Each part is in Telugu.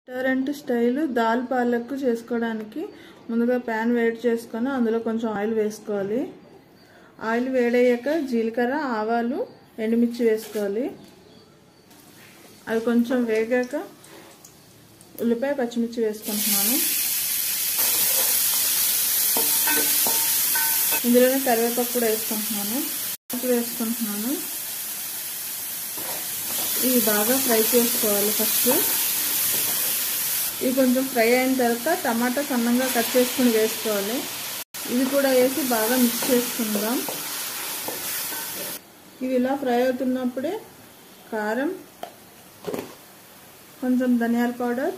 రెస్టారెంట్ స్టైల్ దాల్ పాలక్ చేసుకోవడానికి ముందుగా ప్యాన్ వేడి చేసుకొని అందులో కొంచెం ఆయిల్ వేసుకోవాలి ఆయిల్ వేడయ్యాక జీలకర్ర ఆవాలు ఎండుమిర్చి వేసుకోవాలి అవి కొంచెం వేగాక ఉల్లిపాయ పచ్చిమిర్చి వేసుకుంటున్నాను ఇందులోనే కరివేపాకు కూడా వేసుకుంటున్నాను వేసుకుంటున్నాను ఇవి బాగా ఫ్రై చేసుకోవాలి ఫస్ట్ ఇవి కొంచెం ఫ్రై అయిన తర్వాత టమాటా సన్నంగా కట్ చేసుకుని వేసుకోవాలి ఇవి కూడా వేసి బాగా మిక్స్ చేసుకుందాం ఇవి ఇలా ఫ్రై అవుతున్నప్పుడే కారం కొంచెం ధనియాల పౌడర్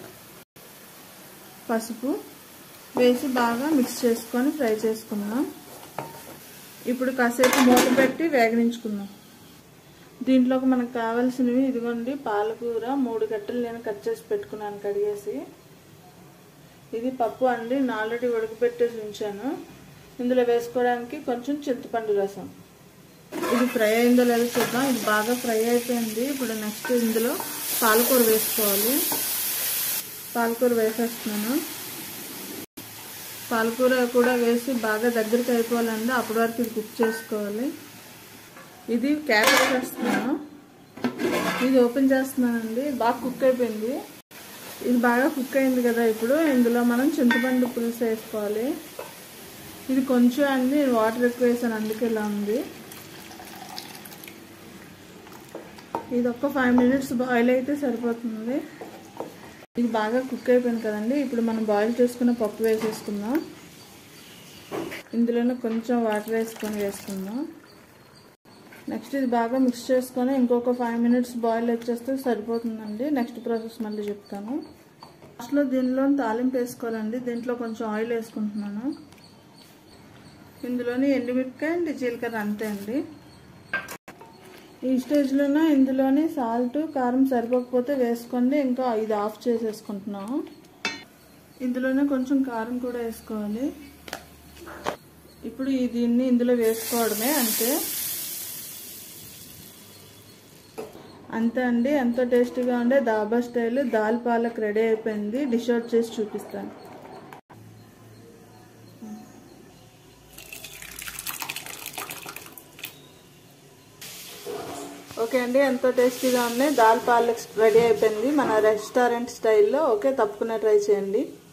పసుపు వేసి బాగా మిక్స్ చేసుకొని ఫ్రై చేసుకుందాం ఇప్పుడు కాసేపు మూత పెట్టి వేగనించుకుందాం దీంట్లోకి మనకు కావాల్సినవి ఇదిగోండి పాలకూర మూడు గట్టలు నేను కట్ చేసి పెట్టుకున్నాను కడిగేసి ఇది పప్పు అండి నేను ఆల్రెడీ ఉడకబెట్టేసి ఉంచాను ఇందులో వేసుకోవడానికి కొంచెం చింతపండు రసం ఇది ఫ్రై అయిందో లేదో చూద్దాం ఇది బాగా ఫ్రై అయిపోయింది ఇప్పుడు నెక్స్ట్ ఇందులో పాలకూర వేసుకోవాలి పాలకూర వేసేస్తున్నాను పాలకూర కూడా వేసి బాగా దగ్గరికి అయిపోవాలండి అప్పటి వరకు ఇది కుక్ చేసుకోవాలి ఇది క్యాప్ చేస్తున్నాను ఇది ఓపెన్ చేస్తున్నానండి బాగా కుక్ అయిపోయింది ఇది బాగా కుక్ అయింది కదా ఇప్పుడు ఇందులో మనం చింతపండు పులుసు వేసుకోవాలి ఇది కొంచెం అండి వాటర్ ఎక్కువ వేసాను అందుకే ఇలా ఉంది ఇది ఒక్క ఫైవ్ మినిట్స్ బాయిల్ అయితే సరిపోతుంది ఇది బాగా కుక్ అయిపోయింది కదండి ఇప్పుడు మనం బాయిల్ చేసుకున్న పప్పు వేసేసుకుందాం ఇందులోనే కొంచెం వాటర్ వేసుకొని వేసుకుందాం నెక్స్ట్ ఇది బాగా మిక్స్ చేసుకొని ఇంకొక ఫైవ్ మినిట్స్ బాయిల్ వచ్చేస్తే సరిపోతుందండి నెక్స్ట్ ప్రాసెస్ మళ్ళీ చెప్తాను లాస్ట్లో దీనిలో తాలింపు వేసుకోవాలండి దీంట్లో కొంచెం ఆయిల్ వేసుకుంటున్నాను ఇందులోని ఎండుమిరపకాయ అండ్ జీలకర్ర అంతే అండి ఈ స్టేజ్లోనే ఇందులోని సాల్ట్ కారం సరిపోకపోతే వేసుకోండి ఇంకా ఇది ఆఫ్ చేసేసుకుంటున్నాము ఇందులోనే కొంచెం కారం కూడా వేసుకోవాలి ఇప్పుడు ఈ దీన్ని ఇందులో వేసుకోవడమే అంతే అంతే అండి ఎంతో టేస్టీగా ఉండే దాబా స్టైల్ దాల్ పాలక్ రెడీ అయిపోయింది డిష్ అవుట్ చేసి చూపిస్తాను ఓకే అండి ఎంతో టేస్టీగా ఉన్నాయి దాల్ పాలక్ రెడీ అయిపోయింది మన రెస్టారెంట్ స్టైల్లో ఓకే తప్పకుండా ట్రై చేయండి